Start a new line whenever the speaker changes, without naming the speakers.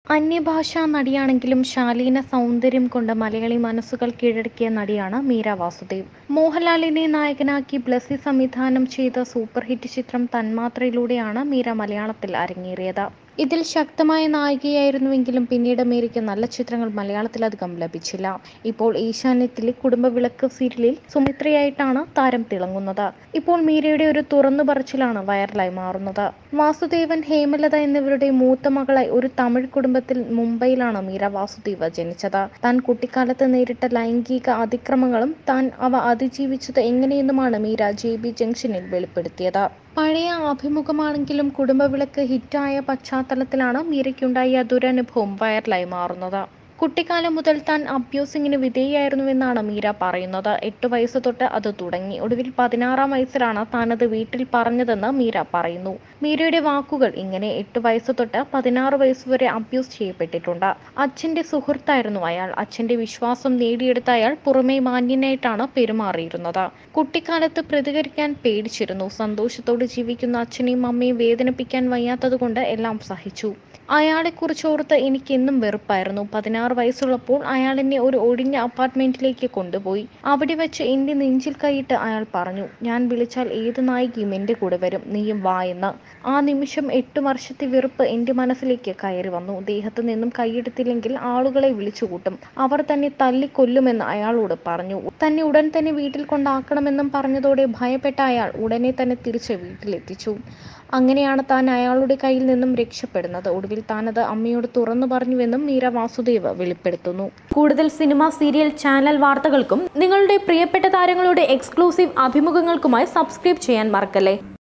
അന്യഭാഷാ നടിയാണെങ്കിലും ശാലീന സൗന്ദര്യം കൊണ്ട് മലയാളി മനസ്സുകൾ കീഴടക്കിയ നടിയാണ് മീര വാസുദേവ് മോഹൻലാലിനെ നായകനാക്കി ബ്ലസ്സി സംവിധാനം ചെയ്ത സൂപ്പർ ഹിറ്റ് ചിത്രം തന്മാത്രയിലൂടെയാണ് മീര മലയാളത്തിൽ അരങ്ങേറിയത് ഇതിൽ ശക്തമായ നായികയായിരുന്നുവെങ്കിലും പിന്നീട് മീരയ്ക്ക് നല്ല ചിത്രങ്ങൾ മലയാളത്തിലധികം ലഭിച്ചില്ല ഇപ്പോൾ ഏഷ്യാനെറ്റിലെ കുടുംബവിളക്ക് സീരിയലിൽ സുമിത്രയായിട്ടാണ് താരം തിളങ്ങുന്നത് ഇപ്പോൾ മീരയുടെ ഒരു തുറന്നു പറച്ചിലാണ് വൈറലായി മാറുന്നത് വാസുദേവൻ ഹേമലത എന്നിവരുടെ മൂത്ത മകളായി ഒരു തമിഴ് കുടുംബത്തിൽ മുംബൈയിലാണ് മീര വാസുദേവ ജനിച്ചത് താൻ കുട്ടിക്കാലത്ത് നേരിട്ട ലൈംഗിക അതിക്രമങ്ങളും താൻ അവ അതിജീവിച്ചത് എങ്ങനെയെന്നുമാണ് മീര ജെ ബി ജംഗ്ഷനിൽ വെളിപ്പെടുത്തിയത് പഴയ അഭിമുഖമാണെങ്കിലും കുടുംബവിളക്ക് ഹിറ്റായ പശ്ചാത്തലത്തിലാണ് മീരയ്ക്കുണ്ടായ ദുരനുഭവം വൈറലായി മാറുന്നത് കുട്ടിക്കാലം മുതൽ താൻ അബ്യൂസിങ്ങിന് വിധേയായിരുന്നുവെന്നാണ് മീര പറയുന്നത് എട്ട് വയസ്സ് തൊട്ട് അത് തുടങ്ങി ഒടുവിൽ പതിനാറാം വയസ്സിലാണ് താനത് വീട്ടിൽ പറഞ്ഞതെന്ന് മീര പറയുന്നു മീരയുടെ വാക്കുകൾ ഇങ്ങനെ എട്ട് വയസ്സ് തൊട്ട് പതിനാറ് വയസ്സ് വരെ അബ്യൂസ് ചെയ്യപ്പെട്ടിട്ടുണ്ട് അച്ഛന്റെ സുഹൃത്തായിരുന്നു അയാൾ അച്ഛന്റെ വിശ്വാസം നേടിയെടുത്ത അയാൾ പുറമേ മാന്യനായിട്ടാണ് പെരുമാറിയിരുന്നത് കുട്ടിക്കാലത്ത് പ്രതികരിക്കാൻ പേടിച്ചിരുന്നു സന്തോഷത്തോടെ ജീവിക്കുന്ന അച്ഛനെയും അമ്മയും വേദനിപ്പിക്കാൻ വയ്യാത്തതുകൊണ്ട് എല്ലാം സഹിച്ചു അയാളെക്കുറിച്ചോർത്ത് എനിക്കെന്നും വെറുപ്പായിരുന്നു പതിനാറ് വയസ്സുള്ളപ്പോൾ അയാൾ എന്നെ ഒരു ഒഴിഞ്ഞ അപ്പാർട്ട്മെന്റിലേക്ക് കൊണ്ടുപോയി അവിടെ വെച്ച് എൻ്റെ നെഞ്ചിൽ കൈയിട്ട് അയാൾ പറഞ്ഞു ഞാൻ വിളിച്ചാൽ ഏത് നായികയും എൻ്റെ കൂടെ വരും നീയും വാ എന്ന് ആ നിമിഷം എട്ട് വർഷത്തെ വെറുപ്പ് എൻ്റെ മനസ്സിലേക്ക് കയറി വന്നു ദേഹത്ത് നിന്നും കൈയെടുത്തില്ലെങ്കിൽ ആളുകളെ വിളിച്ചു കൂട്ടും അവർ തന്നെ തല്ലിക്കൊല്ലുമെന്ന് അയാളോട് പറഞ്ഞു തന്നെ ഉടൻ തന്നെ വീട്ടിൽ കൊണ്ടാക്കണമെന്നും പറഞ്ഞതോടെ ഭയപ്പെട്ട അയാൾ ഉടനെ തന്നെ തിരിച്ച് വീട്ടിലെത്തിച്ചു അങ്ങനെയാണ് താൻ അയാളുടെ കയ്യിൽ നിന്നും രക്ഷപ്പെടുന്നത് ഒടുവിൽ താനത് അമ്മയോട് തുറന്നു പറഞ്ഞുവെന്നും മീര വാസുദേവ് വെളിപ്പെടുത്തുന്നു
കൂടുതൽ സിനിമ സീരിയൽ ചാനൽ വാർത്തകൾക്കും നിങ്ങളുടെ പ്രിയപ്പെട്ട താരങ്ങളുടെ എക്സ്ക്ലൂസീവ് അഭിമുഖങ്ങൾക്കുമായി സബ്സ്ക്രൈബ് ചെയ്യാൻ മറക്കല്ലേ